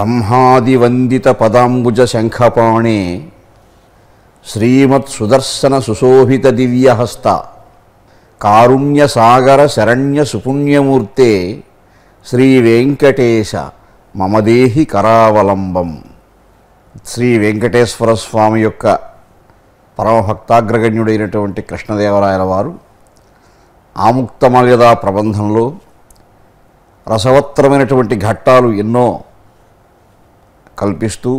బ్రహ్మాదివందిత పదాంబుజ శంఖపాణే శ్రీమత్ సుదర్శన సుశోభిత దివ్యహస్త కారుణ్య సాగర శరణ్య సుపుణ్యమూర్తే శ్రీ వెంకటేశ మమదేహి కరావలంబం శ్రీ వెంకటేశ్వర స్వామి యొక్క పరమభక్తాగ్రగణ్యుడైనటువంటి కృష్ణదేవరాయల వారు ఆముక్తమర్యాద ప్రబంధంలో రసవత్తరమైనటువంటి ఘట్టాలు ఎన్నో కల్పిస్తూ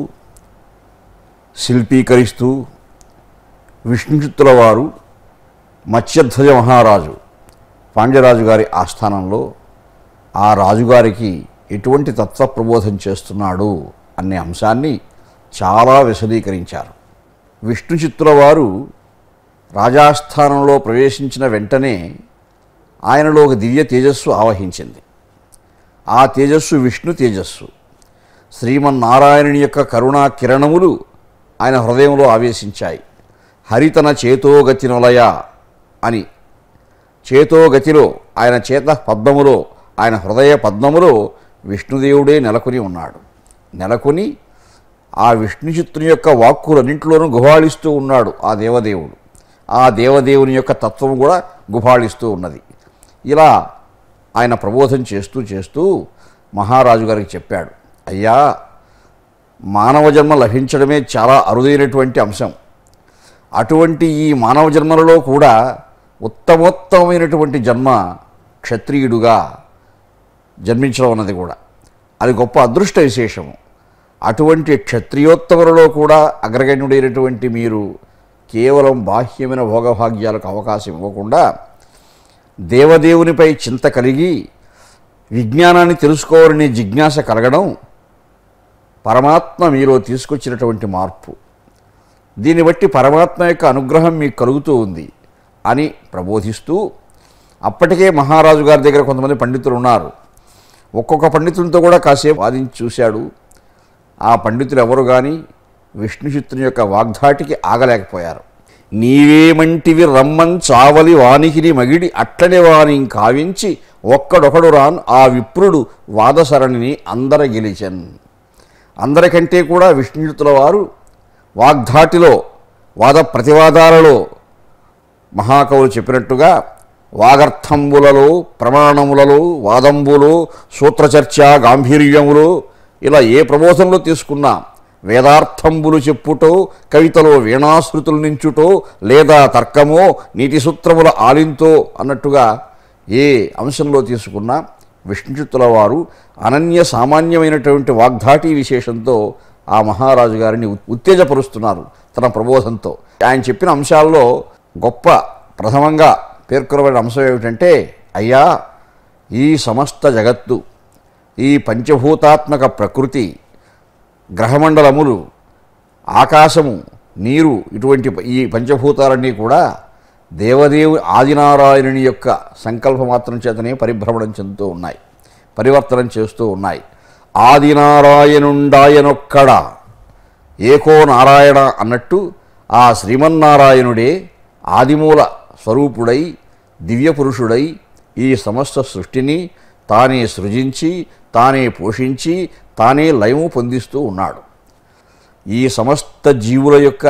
శిల్పీకరిస్తూ విష్ణుచిత్తుల వారు మత్స్యధ్వజ మహారాజు పాండ్యరాజు గారి ఆస్థానంలో ఆ రాజుగారికి ఎటువంటి తత్వ ప్రబోధం చేస్తున్నాడు అనే అంశాన్ని చాలా విశదీకరించారు విష్ణుచిత్తుల వారు రాజాస్థానంలో ప్రవేశించిన వెంటనే ఆయనలో ఒక దివ్య తేజస్సు ఆవహించింది ఆ తేజస్సు విష్ణు తేజస్సు శ్రీమన్నారాయణుని యొక్క కరుణా కిరణములు ఆయన హృదయంలో ఆవేశించాయి హరితన చేతోగతినొలయ అని చేతోగతిలో ఆయన చేత పద్మములో ఆయన హృదయ పద్మములో విష్ణుదేవుడే నెలకొని ఉన్నాడు నెలకొని ఆ విష్ణుచిత్తుని యొక్క వాక్కులన్నింటిలోనూ గుబాళిస్తూ ఉన్నాడు ఆ దేవదేవుడు ఆ దేవదేవుని యొక్క తత్వం కూడా గుబాళిస్తూ ఉన్నది ఇలా ఆయన ప్రబోధం చేస్తూ చేస్తూ మహారాజు గారికి చెప్పాడు అయ్యా మానవ జన్మ లభించడమే చాలా అరుదైనటువంటి అంశం అటువంటి ఈ మానవ జన్మలలో కూడా ఉత్తమోత్తమైనటువంటి జన్మ క్షత్రియుడుగా జన్మించడం అన్నది కూడా అది గొప్ప అదృష్ట విశేషము అటువంటి క్షత్రియోత్తములలో కూడా అగ్రగణ్యుడైనటువంటి మీరు కేవలం బాహ్యమైన భోగభాగ్యాలకు అవకాశం ఇవ్వకుండా దేవదేవునిపై చింత కలిగి విజ్ఞానాన్ని తెలుసుకోవాలనే జిజ్ఞాస కలగడం పరమాత్మ మీలో తీసుకొచ్చినటువంటి మార్పు దీన్ని బట్టి పరమాత్మ యొక్క అనుగ్రహం మీకు కలుగుతూ ఉంది అని ప్రబోధిస్తూ అప్పటికే మహారాజు గారి దగ్గర కొంతమంది పండితులు ఉన్నారు ఒక్కొక్క పండితులతో కూడా కాసేపు వాదించి చూశాడు ఆ పండితులు ఎవరు కానీ విష్ణుచిత్తుని యొక్క వాగ్ధాటికి ఆగలేకపోయారు నీవేమంటివి రమ్మన్ చావలి వానికిని మగిడి అట్లనే వాని కావించి ఒక్కడొకడు రాన్ ఆ విప్రుడు వాదసరణిని అందర గెలిచన్ అందరికంటే కూడా విష్ణుచిత్తుల వారు వాగ్ధాటిలో వాద ప్రతివాదాలలో మహాకవులు చెప్పినట్టుగా వాగర్థంబులలో ప్రమాణములలో వాదంబులు సూత్రచర్చ గాంభీర్యములు ఇలా ఏ ప్రబోధంలో తీసుకున్నా వేదార్థంబులు చెప్పుటో కవితలో వీణాశ్రుతులు నించుటో లేదా తర్కమో నీతి సూత్రముల ఆలింతో అన్నట్టుగా ఏ అంశంలో తీసుకున్నా విష్ణుచిత్తుల వారు అనన్య సామాన్యమైనటువంటి వాగ్ధాటి విశేషంతో ఆ మహారాజు గారిని ఉత్- ఉత్తేజపరుస్తున్నారు తన ప్రబోధంతో ఆయన చెప్పిన అంశాల్లో గొప్ప ప్రథమంగా పేర్కొనబడిన అంశం ఏమిటంటే అయ్యా ఈ సమస్త జగత్తు ఈ పంచభూతాత్మక ప్రకృతి గ్రహమండలములు ఆకాశము నీరు ఇటువంటి ఈ పంచభూతాలన్నీ కూడా దేవదేవు ఆదినారాయణుని యొక్క సంకల్ప మాత్రం చేతనే పరిభ్రమణం చెందుతూ ఉన్నాయి పరివర్తనం చేస్తూ ఉన్నాయి ఆదినారాయణుండాయనొక్కడ ఏకో నారాయణ అన్నట్టు ఆ శ్రీమన్నారాయణుడే ఆదిమూల స్వరూపుడై దివ్యపురుషుడై ఈ సమస్త సృష్టిని తానే సృజించి తానే పోషించి తానే లయము పొందిస్తూ ఉన్నాడు ఈ సమస్త జీవుల యొక్క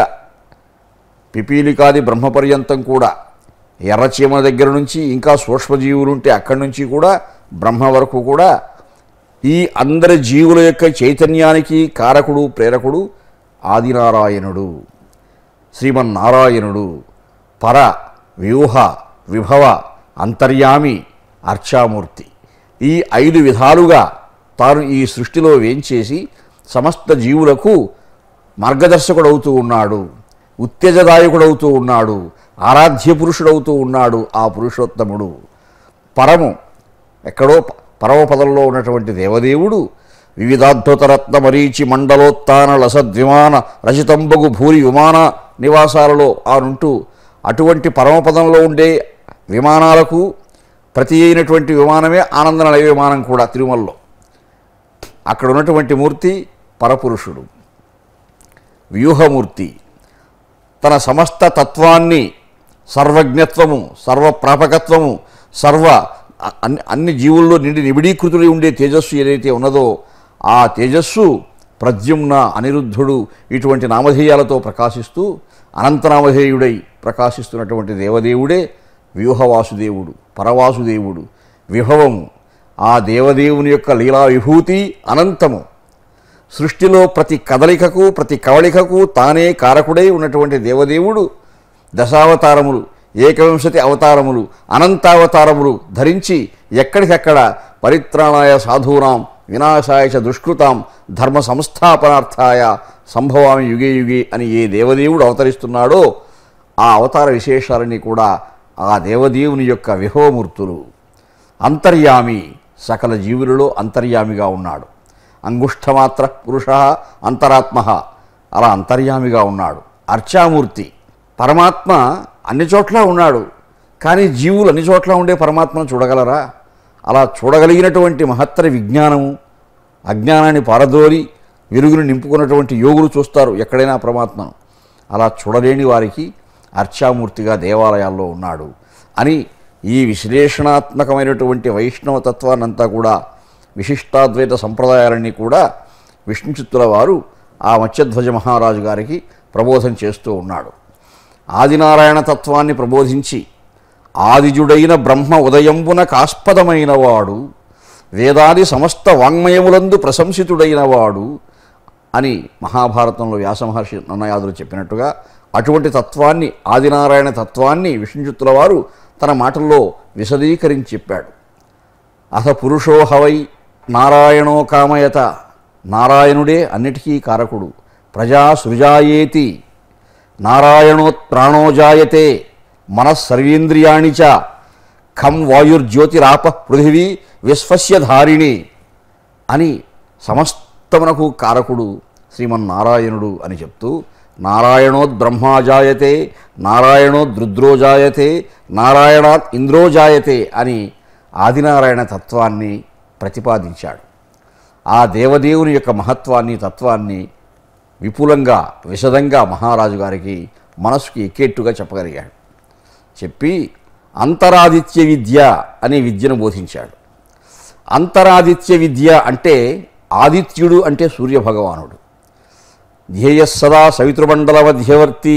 పిపీలికాది బ్రహ్మపర్యంతం కూడా ఎర్రచీమ దగ్గర నుంచి ఇంకా సూక్ష్మజీవులు ఉంటే అక్కడి నుంచి కూడా బ్రహ్మ వరకు కూడా ఈ అందరి జీవుల యొక్క చైతన్యానికి కారకుడు ప్రేరకుడు ఆదినారాయణుడు శ్రీమన్నారాయణుడు పర వ్యూహ విభవ అంతర్యామి అర్చామూర్తి ఈ ఐదు విధాలుగా తాను ఈ సృష్టిలో వేంచేసి సమస్త జీవులకు మార్గదర్శకుడవుతూ ఉన్నాడు ఉత్తేజదాయకుడవుతూ ఉన్నాడు ఆరాధ్య పురుషుడవుతూ ఉన్నాడు ఆ పురుషోత్తముడు పరము ఎక్కడో ప- పరమపదంలో ఉన్నటువంటి దేవదేవుడు వివిధాద్భుతరత్న మరీచి మండలోత్తాన లసద్విమాన రచితంబగు భూరి విమాన నివాసాలలో ఆనుంటూ అటువంటి పరమపదంలో ఉండే విమానాలకు ప్రతి అయినటువంటి విమానమే ఆనంద నిలయ విమానం కూడా తిరుమలలో అక్కడ ఉన్నటువంటి మూర్తి పరపురుషుడు వ్యూహమూర్తి తన సమస్త తత్వాన్ని సర్వజ్ఞత్వము సర్వప్రాపకత్వము సర్వ అన్ని అన్ని జీవుల్లో నిండి నిబిడీకృతులై ఉండే తేజస్సు ఏదైతే ఉన్నదో ఆ తేజస్సు ప్రద్యుమ్న అనిరుద్ధుడు ఇటువంటి నామధేయాలతో ప్రకాశిస్తూ అనంతనామధేయుడై ప్రకాశిస్తున్నటువంటి దేవదేవుడే వ్యూహవాసుదేవుడు పరవాసుదేవుడు విభవము ఆ దేవదేవుని యొక్క లీలా విభూతి అనంతము సృష్టిలో ప్రతి కదలికకు ప్రతి కవళికకు తానే కారకుడై ఉన్నటువంటి దేవదేవుడు దశావతారములు ఏకవింశతి అవతారములు అనంతావతారములు ధరించి ఎక్కడికక్కడ పరిత్రాణాయ సాధూనాం వినాశాయ చ దుష్కృతాం ధర్మ సంస్థాపనార్థాయ సంభవామి యుగే యుగే అని ఏ దేవదేవుడు అవతరిస్తున్నాడో ఆ అవతార విశేషాలన్నీ కూడా ఆ దేవదేవుని యొక్క విభవమూర్తులు అంతర్యామి సకల జీవులలో అంతర్యామిగా ఉన్నాడు అంగుష్ఠమాత్ర పురుష అంతరాత్మ అలా అంతర్యామిగా ఉన్నాడు అర్చామూర్తి పరమాత్మ అన్ని చోట్ల ఉన్నాడు కానీ జీవులు అన్ని చోట్ల ఉండే పరమాత్మను చూడగలరా అలా చూడగలిగినటువంటి మహత్తర విజ్ఞానము అజ్ఞానాన్ని పారదోలి వెలుగును నింపుకున్నటువంటి యోగులు చూస్తారు ఎక్కడైనా పరమాత్మను అలా చూడలేని వారికి అర్చామూర్తిగా దేవాలయాల్లో ఉన్నాడు అని ఈ విశ్లేషణాత్మకమైనటువంటి వైష్ణవ తత్వాన్నంతా కూడా విశిష్టాద్వైత సంప్రదాయాలన్నీ కూడా విష్ణుచిత్తుల వారు ఆ మత్స్యధ్వజ మహారాజు గారికి ప్రబోధం చేస్తూ ఉన్నాడు ఆదినారాయణ తత్వాన్ని ప్రబోధించి ఆదిజుడైన బ్రహ్మ ఉదయంబున కాస్పదమైన వాడు వేదాది సమస్త వాంగ్మయములందు ప్రశంసితుడైన వాడు అని మహాభారతంలో వ్యాసమహర్షి నన్నయాదులు చెప్పినట్టుగా అటువంటి తత్వాన్ని ఆదినారాయణ తత్వాన్ని విష్ణుచిత్తుల వారు తన మాటల్లో విశదీకరించి చెప్పాడు అథ పురుషో హవై నారాయణో కామయత నారాయణుడే అన్నిటికీ కారకుడు ప్రజా సృజాయేతి నారాయణోత్ ప్రాణోజాయతే మనస్సర్వేంద్రియాణి చ ఖం వాయుర్జ్యోతిరాప పృథివీ విశ్వస్య ధారిణి అని సమస్తమునకు కారకుడు శ్రీమన్నారాయణుడు అని చెప్తూ నారాయణోద్ బ్రహ్మాజాయతే నారాయణోద్ రుద్రోజాయతే నారాయణాత్ ఇంద్రోజాయతే అని ఆదినారాయణ తత్వాన్ని ప్రతిపాదించాడు ఆ దేవదేవుని యొక్క మహత్వాన్ని తత్వాన్ని విపులంగా విశదంగా మహారాజు గారికి మనసుకి ఎక్కేట్టుగా చెప్పగలిగాడు చెప్పి అంతరాదిత్య విద్య అనే విద్యను బోధించాడు అంతరాదిత్య విద్య అంటే ఆదిత్యుడు అంటే సూర్యభగవానుడు ధ్యేయ సదా సవితృమండల మధ్యవర్తి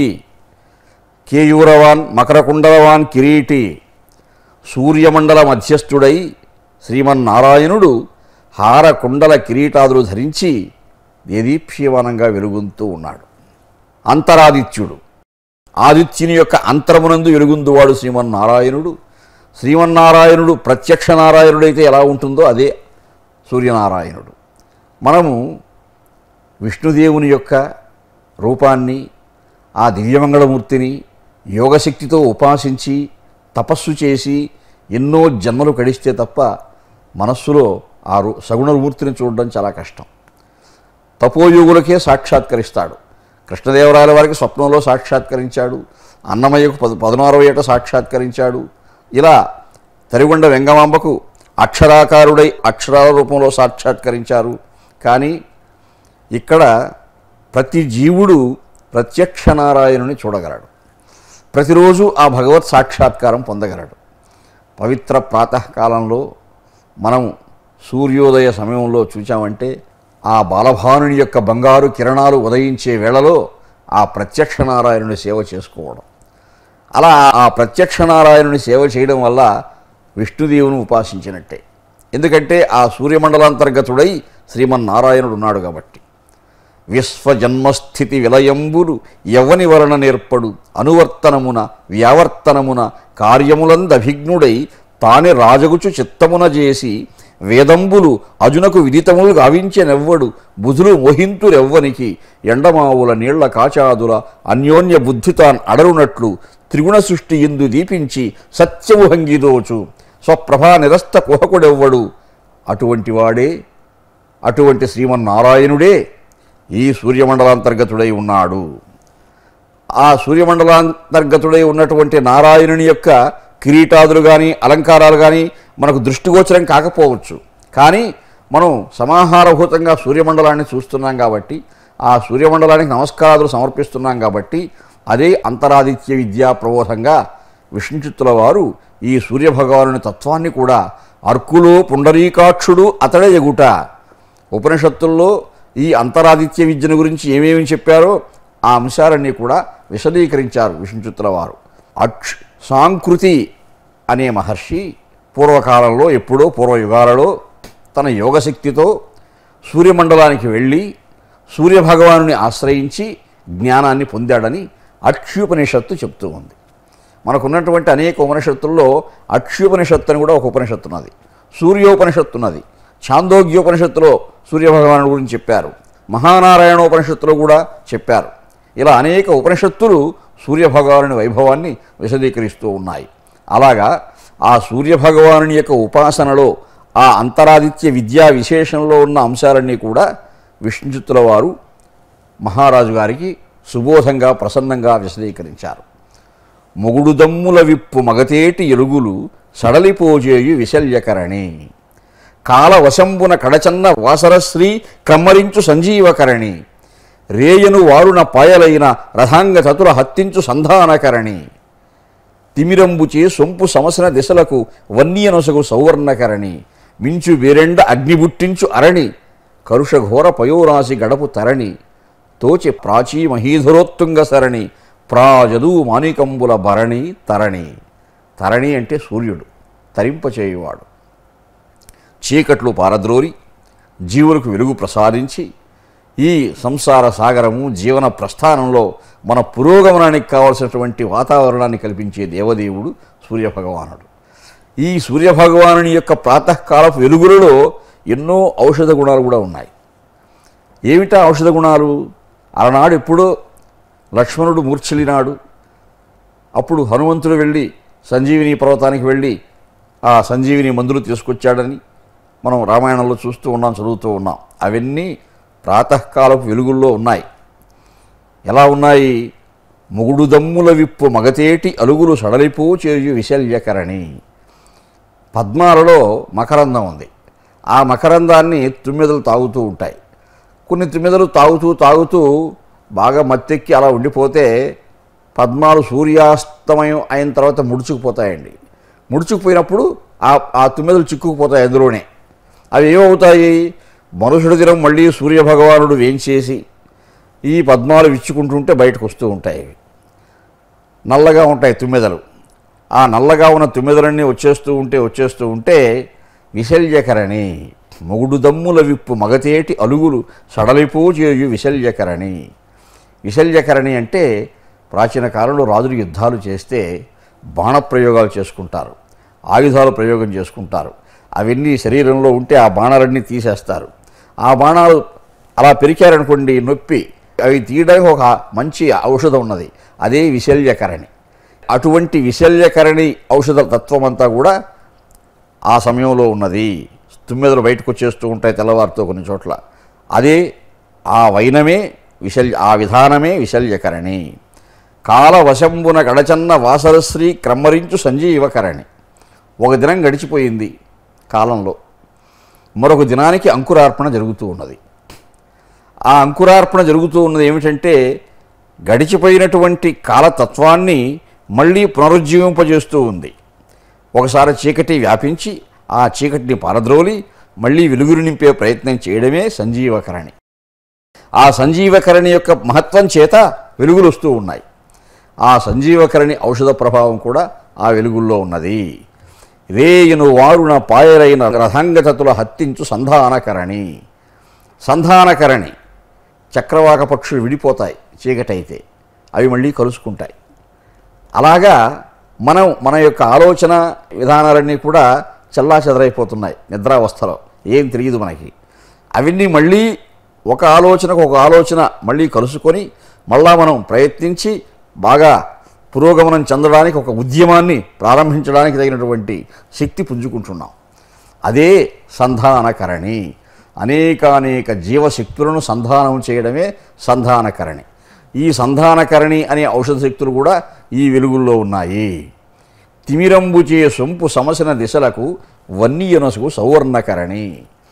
కేయూరవాన్ మకరకుండలవాన్ కిరీటి సూర్యమండల మధ్యస్థుడై శ్రీమన్నారాయణుడు హారకుండల కిరీటాదులు ధరించి దేదీప్యమానంగా వెలుగుతూ ఉన్నాడు అంతరాదిత్యుడు ఆదిత్యుని యొక్క అంతరమునందు వెలుగుందువాడు శ్రీమన్నారాయణుడు శ్రీమన్నారాయణుడు ప్రత్యక్ష నారాయణుడైతే ఎలా ఉంటుందో అదే సూర్యనారాయణుడు మనము విష్ణుదేవుని యొక్క రూపాన్ని ఆ దివ్యమంగళమూర్తిని యోగశక్తితో ఉపాసించి తపస్సు చేసి ఎన్నో జన్మలు గడిస్తే తప్ప మనస్సులో ఆ రు సగుణమూర్తిని చూడడం చాలా కష్టం తపోయోగులకే సాక్షాత్కరిస్తాడు కృష్ణదేవరాయల వారికి స్వప్నంలో సాక్షాత్కరించాడు అన్నమయ్యకు పద పదనారవ ఏట సాక్షాత్కరించాడు ఇలా తరిగొండ వెంగమాంబకు అక్షరాకారుడై అక్షరాల రూపంలో సాక్షాత్కరించారు కానీ ఇక్కడ ప్రతి జీవుడు ప్రత్యక్ష నారాయణుని చూడగలడు ప్రతిరోజు ఆ భగవత్ సాక్షాత్కారం పొందగలడు పవిత్ర ప్రాతకాలంలో మనం సూర్యోదయ సమయంలో చూచామంటే ఆ బాలభానుని యొక్క బంగారు కిరణాలు ఉదయించే వేళలో ఆ ప్రత్యక్ష నారాయణుని సేవ చేసుకోవడం అలా ఆ ప్రత్యక్ష నారాయణుని సేవ చేయడం వల్ల విష్ణుదేవుని ఉపాసించినట్టే ఎందుకంటే ఆ సూర్యమండలాంతర్గతుడై శ్రీమన్నారాయణుడు ఉన్నాడు కాబట్టి విశ్వజన్మస్థితి విలయంబులు ఎవని వలన నేర్పడు అనువర్తనమున వ్యావర్తనమున కార్యములందభిఘ్నుడై తానే రాజగుచు చిత్తమున చేసి వేదంబులు అజునకు విదితములు గావించెనెవ్వడు బుధులు మోహింతురెవ్వనికి ఎండమావుల నీళ్ల కాచాదుల అన్యోన్య బుద్ధితాన్ అడరునట్లు త్రిగుణ సృష్టి ఇందు దీపించి సత్యము హంగిదోచు స్వప్రభా నిరస్త కుహకుడెవ్వడు అటువంటి వాడే అటువంటి శ్రీమన్నారాయణుడే ఈ సూర్యమండలాంతర్గతుడై ఉన్నాడు ఆ సూర్యమండలాంతర్గతుడై ఉన్నటువంటి నారాయణుని యొక్క కిరీటాదులు కానీ అలంకారాలు కానీ మనకు దృష్టిగోచరం కాకపోవచ్చు కానీ మనం సమాహారభూతంగా సూర్యమండలాన్ని చూస్తున్నాం కాబట్టి ఆ సూర్యమండలానికి నమస్కారాలు సమర్పిస్తున్నాం కాబట్టి అదే అంతరాదిత్య విద్యా ప్రబోధంగా విష్ణుచిత్తుల వారు ఈ సూర్యభగవానుని తత్వాన్ని కూడా అర్కులో పుండరీకాక్షుడు అతడే ఎగుట ఉపనిషత్తుల్లో ఈ అంతరాదిత్య విద్యను గురించి ఏమేమి చెప్పారో ఆ అంశాలన్నీ కూడా విశదీకరించారు విష్ణుచిత్తుల వారు అక్ష్ సాంకృతి అనే మహర్షి పూర్వకాలంలో ఎప్పుడో పూర్వయుగాలలో తన యోగశక్తితో సూర్యమండలానికి వెళ్ళి సూర్యభగవానుని ఆశ్రయించి జ్ఞానాన్ని పొందాడని అక్షుపనిషత్తు చెప్తూ ఉంది మనకున్నటువంటి అనేక ఉపనిషత్తుల్లో అక్షుపనిషత్తు అని కూడా ఒక ఉపనిషత్తు ఉన్నది సూర్యోపనిషత్తు ఉన్నది ఛాందోగ్యోపనిషత్తులో సూర్యభగవానుడి గురించి చెప్పారు మహానారాయణోపనిషత్తులో కూడా చెప్పారు ఇలా అనేక ఉపనిషత్తులు సూర్యభగవానుని వైభవాన్ని విశదీకరిస్తూ ఉన్నాయి అలాగా ఆ సూర్యభగవానుని యొక్క ఉపాసనలో ఆ అంతరాదిత్య విద్యా విశేషంలో ఉన్న అంశాలన్నీ కూడా విష్ణుచిత్తుల వారు మహారాజు గారికి సుబోధంగా ప్రసన్నంగా విశదీకరించారు మొగుడు దమ్ముల విప్పు మగతేటి ఎలుగులు సడలిపోజేయు విశల్యకరణి కాలవశంబున కడచన్న వాసరశ్రీ కమ్మరించు సంజీవకరణి రేయను వారున పాయలైన రథాంగ చతుర హత్తించు సంధానకరణి తిమిరంబుచే సొంపు సమసిన దిశలకు వన్యనొసగు సౌవర్ణకరణి మించు వేరెండ అగ్నిబుట్టించు అరణి కరుషఘోర పయోరాశి గడపు తరణి తోచి ప్రాచీ మహీధరోత్తుంగ సరణి ప్రాజదు మాణికంబుల భరణి తరణి తరణి అంటే సూర్యుడు తరింపచేయువాడు చీకట్లు పారద్రోరి జీవులకు వెలుగు ప్రసాదించి ఈ సంసార సాగరము జీవన ప్రస్థానంలో మన పురోగమనానికి కావలసినటువంటి వాతావరణాన్ని కల్పించే దేవదేవుడు సూర్యభగవానుడు ఈ సూర్యభగవానుని యొక్క ప్రాతకాలపు వెలుగులలో ఎన్నో ఔషధ గుణాలు కూడా ఉన్నాయి ఏమిటా ఔషధ గుణాలు అలనాడు ఎప్పుడో లక్ష్మణుడు మూర్ఛలినాడు అప్పుడు హనుమంతుడు వెళ్ళి సంజీవిని పర్వతానికి వెళ్ళి ఆ సంజీవిని మందులు తీసుకొచ్చాడని మనం రామాయణంలో చూస్తూ ఉన్నాం చదువుతూ ఉన్నాం అవన్నీ ప్రాతకాలపు వెలుగుల్లో ఉన్నాయి ఎలా ఉన్నాయి మొగుడు దమ్ముల విప్పు మగతేటి అలుగులు సడలిపో చేయు విశల్యకరణి పద్మాలలో మకరందం ఉంది ఆ మకరందాన్ని తుమ్మెదలు తాగుతూ ఉంటాయి కొన్ని తుమ్మెదలు తాగుతూ తాగుతూ బాగా మత్తెక్కి అలా ఉండిపోతే పద్మాలు సూర్యాస్తమయం అయిన తర్వాత ముడుచుకుపోతాయండి ముడుచుకుపోయినప్పుడు ఆ ఆ తుమ్మెదలు చిక్కుకుపోతాయి అందులోనే అవి ఏమవుతాయి మనుషుడి దినం మళ్ళీ సూర్యభగవానుడు వేంచేసి ఈ పద్మాలు విచ్చుకుంటుంటే బయటకు వస్తూ ఉంటాయి ఇవి నల్లగా ఉంటాయి తుమ్మెదలు ఆ నల్లగా ఉన్న తుమ్మెదలన్నీ వచ్చేస్తూ ఉంటే వచ్చేస్తూ ఉంటే విశల్యకరణి మొగుడు దమ్ముల విప్పు మగతేటి అలుగులు సడలిపో చేయు విశల్యకరణి విశల్యకరణి అంటే ప్రాచీన కాలంలో రాజులు యుద్ధాలు చేస్తే బాణప్రయోగాలు చేసుకుంటారు ఆయుధాలు ప్రయోగం చేసుకుంటారు అవన్నీ శరీరంలో ఉంటే ఆ బాణాలన్నీ తీసేస్తారు ఆ బాణాలు అలా పెరికారనుకోండి నొప్పి అవి తీయడానికి ఒక మంచి ఔషధం ఉన్నది అదే విశల్యకరణి అటువంటి విశల్యకరణి ఔషధ తత్వం అంతా కూడా ఆ సమయంలో ఉన్నది తుమ్మెదలు బయటకు వచ్చేస్తూ ఉంటాయి తెల్లవారితో కొన్ని చోట్ల అదే ఆ వైనమే విశల్య ఆ విధానమే విశల్యకరణి కాలవశంబున గడచన్న వాసరశ్రీ క్రమ్మరించు సంజీవకరణి ఒక దినం గడిచిపోయింది కాలంలో మరొక దినానికి అంకురార్పణ జరుగుతూ ఉన్నది ఆ అంకురార్పణ జరుగుతూ ఉన్నది ఏమిటంటే గడిచిపోయినటువంటి కాలతత్వాన్ని మళ్ళీ పునరుజ్జీవింపజేస్తూ ఉంది ఒకసారి చీకటి వ్యాపించి ఆ చీకటిని పారద్రోలి మళ్ళీ వెలుగురు నింపే ప్రయత్నం చేయడమే సంజీవకరణి ఆ సంజీవకరణి యొక్క మహత్వం చేత వెలుగులు వస్తూ ఉన్నాయి ఆ సంజీవకరణి ఔషధ ప్రభావం కూడా ఆ వెలుగుల్లో ఉన్నది రేయును వారుణ పాయరైన రథంగతతుల హత్తించు సంధానకరణి సంధానకరణి చక్రవాక పక్షులు విడిపోతాయి చీకటైతే అవి మళ్ళీ కలుసుకుంటాయి అలాగా మనం మన యొక్క ఆలోచన విధానాలన్నీ కూడా చల్లా చెదరైపోతున్నాయి నిద్రావస్థలో ఏం తెలియదు మనకి అవన్నీ మళ్ళీ ఒక ఆలోచనకు ఒక ఆలోచన మళ్ళీ కలుసుకొని మళ్ళా మనం ప్రయత్నించి బాగా పురోగమనం చెందడానికి ఒక ఉద్యమాన్ని ప్రారంభించడానికి తగినటువంటి శక్తి పుంజుకుంటున్నాం అదే సంధానకరణి అనేకానేక జీవశక్తులను సంధానం చేయడమే సంధానకరణి ఈ సంధానకరణి అనే ఔషధ శక్తులు కూడా ఈ వెలుగుల్లో ఉన్నాయి తిమిరంబుచే సొంపు సమసిన దిశలకు వన్నీయనసుకు సౌవర్ణకరణి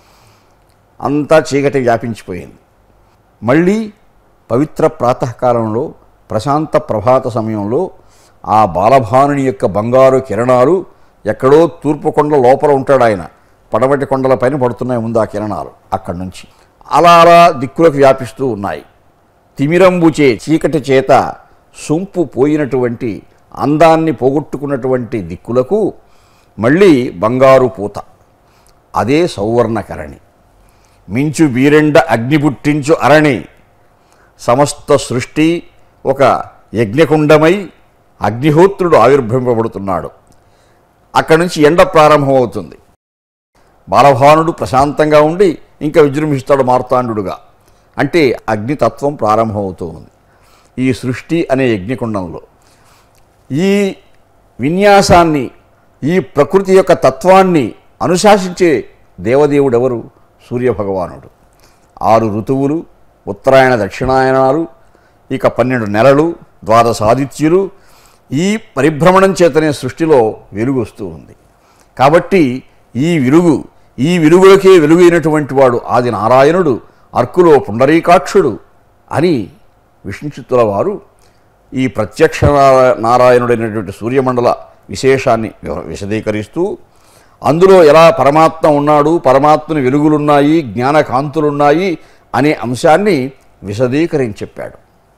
అంతా చీకటి వ్యాపించిపోయింది మళ్ళీ పవిత్ర ప్రాతకాలంలో ప్రశాంత ప్రభాత సమయంలో ఆ బాలభానుని యొక్క బంగారు కిరణాలు ఎక్కడో తూర్పు కొండ లోపల ఉంటాడు ఆయన పడమటి కొండల పైన పడుతున్నాయి ముందు ఆ కిరణాలు అక్కడి నుంచి అలా అలా దిక్కులకు వ్యాపిస్తూ ఉన్నాయి తిమిరంబుచే చీకటి చేత సొంపు పోయినటువంటి అందాన్ని పోగొట్టుకున్నటువంటి దిక్కులకు మళ్ళీ బంగారు పూత అదే సౌవర్ణకరణి మించు బీరెండ అగ్ని పుట్టించు అరణి సమస్త సృష్టి ఒక యజ్ఞకుండమై అగ్నిహోత్రుడు ఆవిర్భవింపబడుతున్నాడు అక్కడి నుంచి ఎండ ప్రారంభమవుతుంది బాలభానుడు ప్రశాంతంగా ఉండి ఇంకా విజృంభిస్తాడు మార్తాండుడుగా అంటే అగ్నితత్వం ప్రారంభమవుతూ ఉంది ఈ సృష్టి అనే యజ్ఞకుండంలో ఈ విన్యాసాన్ని ఈ ప్రకృతి యొక్క తత్వాన్ని అనుశాసించే దేవదేవుడెవరు సూర్యభగవానుడు ఆరు ఋతువులు ఉత్తరాయణ దక్షిణాయనాలు ఇక పన్నెండు నెలలు ద్వాదశాదిత్యులు ఈ పరిభ్రమణం చేతనే సృష్టిలో వెలుగు వస్తూ ఉంది కాబట్టి ఈ వెలుగు ఈ వెలుగులకే వెలుగైనటువంటి వాడు ఆది నారాయణుడు అర్కులో పుండరీకాక్షుడు అని విష్ణుచిత్తుల వారు ఈ ప్రత్యక్ష నారా- నారాయణుడైనటువంటి సూర్యమండల విశేషాన్ని వివ- విశదీకరిస్తూ అందులో ఎలా పరమాత్మ ఉన్నాడు పరమాత్మని వెలుగులున్నాయి జ్ఞానకాంతులున్నాయి అనే అంశాన్ని విశదీకరించి చెప్పాడు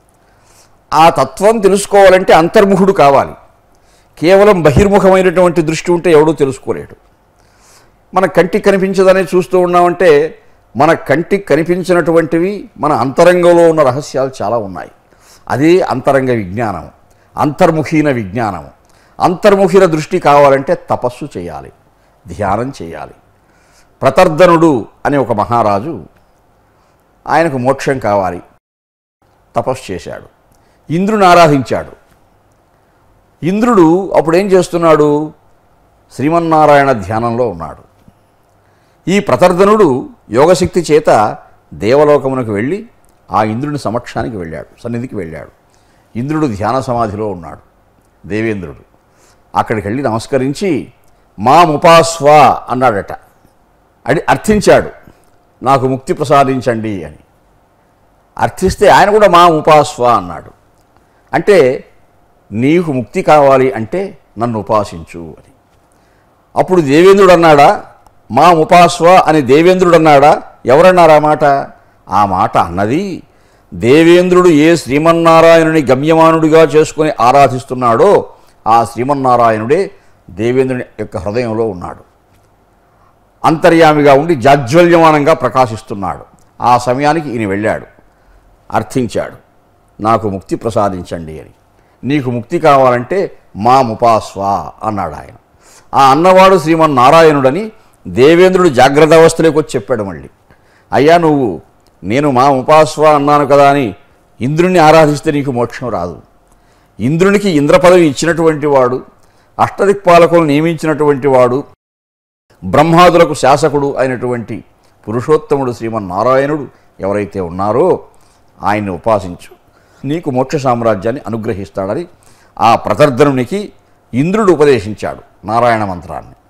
ఆ తత్వం తెలుసుకోవాలంటే అంతర్ముఖుడు కావాలి కేవలం బహిర్ముఖమైనటువంటి దృష్టి ఉంటే ఎవడూ తెలుసుకోలేడు మన కంటికి కనిపించదనే చూస్తూ ఉన్నామంటే మన కంటికి కనిపించినటువంటివి మన అంతరంగంలో ఉన్న రహస్యాలు చాలా ఉన్నాయి అదే అంతరంగ విజ్ఞానం అంతర్ముఖీన విజ్ఞానం అంతర్ముఖిన దృష్టి కావాలంటే తపస్సు చేయాలి ధ్యానం చేయాలి ప్రతర్ధనుడు అనే ఒక మహారాజు ఆయనకు మోక్షం కావాలి తపస్సు చేశాడు ఇంద్రుని ఆరాధించాడు ఇంద్రుడు అప్పుడు ఏం చేస్తున్నాడు శ్రీమన్నారాయణ ధ్యానంలో ఉన్నాడు ఈ ప్రతర్ధనుడు యోగశక్తి చేత దేవలోకమునకు వెళ్ళి ఆ ఇంద్రుని సమక్షానికి వెళ్ళాడు సన్నిధికి వెళ్ళాడు ఇంద్రుడు ధ్యాన సమాధిలో ఉన్నాడు దేవేంద్రుడు అక్కడికి వెళ్ళి నమస్కరించి మా ముపాస్వ అన్నాడట అది అర్థించాడు నాకు ముక్తి ప్రసాదించండి అని అర్థిస్తే ఆయన కూడా మా ఉపాస్వ అన్నాడు అంటే నీకు ముక్తి కావాలి అంటే నన్ను ఉపాసించు అని అప్పుడు దేవేంద్రుడు అన్నాడా మా ఉపాస్వ అని దేవేంద్రుడు అన్నాడా ఎవరన్నారా మాట ఆ మాట అన్నది దేవేంద్రుడు ఏ శ్రీమన్నారాయణుని గమ్యమానుడిగా చేసుకుని ఆరాధిస్తున్నాడో ఆ శ్రీమన్నారాయణుడే దేవేంద్రుని యొక్క హృదయంలో ఉన్నాడు అంతర్యామిగా ఉండి జాజ్వల్యమానంగా ప్రకాశిస్తున్నాడు ఆ సమయానికి ఈయన వెళ్ళాడు అర్థించాడు నాకు ముక్తి ప్రసాదించండి అని నీకు ముక్తి కావాలంటే మా ముపాస్వ అన్నాడు ఆయన ఆ అన్నవాడు శ్రీమన్నారాయణుడని దేవేంద్రుడు జాగ్రత్త అవస్థలోకి వచ్చి చెప్పాడు మళ్ళీ అయ్యా నువ్వు నేను మా ఉపాస్వ అన్నాను కదా అని ఇంద్రుణ్ణి ఆరాధిస్తే నీకు మోక్షం రాదు ఇంద్రునికి ఇంద్ర పదవి ఇచ్చినటువంటి వాడు అష్టదిక్పాలకులను నియమించినటువంటి వాడు బ్రహ్మాదులకు శాసకుడు అయినటువంటి పురుషోత్తముడు శ్రీమన్నారాయణుడు ఎవరైతే ఉన్నారో ఆయన్ని ఉపాసించు నీకు మోక్ష సామ్రాజ్యాన్ని అనుగ్రహిస్తాడని ఆ ప్రతర్ధనునికి ఇంద్రుడు ఉపదేశించాడు నారాయణ మంత్రాన్ని